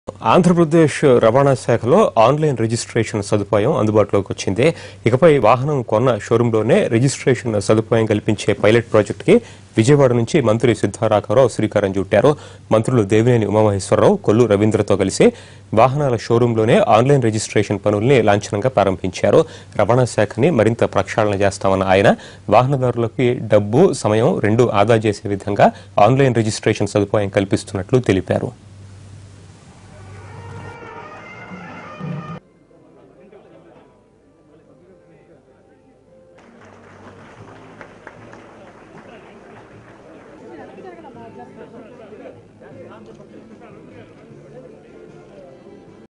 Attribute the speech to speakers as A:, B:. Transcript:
A: ఆంధ్రప్రదేశ్ రవాణా శాఖలో online registration సదుపాయం అందుబాటులోకి వచ్చింది ఇకపై వాహనం కొన్న షోరూంలోనే రిజిస్ట్రేషన్ సదుపాయం కల్పించే పైలట్ ప్రాజెక్టుకి విజయవాడ నుంచి మంత్రి సిద్ధారాఘవరావు శ్రీకారం చుట్టారు మంత్రులు దేవినేని ఉమామహేశ్వరరావు కొల్లు రవీంద్రతో కలిసి వాహనాల షోరూంలోనే ఆన్లైన్ రిజిస్ట్రేషన్ పనుల్ని లాంఛనంగా ప్రారంభించారు రవాణా శాఖని మరింత ప్రక్షాళన చేస్తామన్న ఆయన వాహనదారులకి డబ్బు సమయం రెండు ఆదా చేసే విధంగా ఆన్లైన్ రిజిస్ట్రేషన్ సదుపాయం కల్పిస్తున్నట్లు తెలిపారు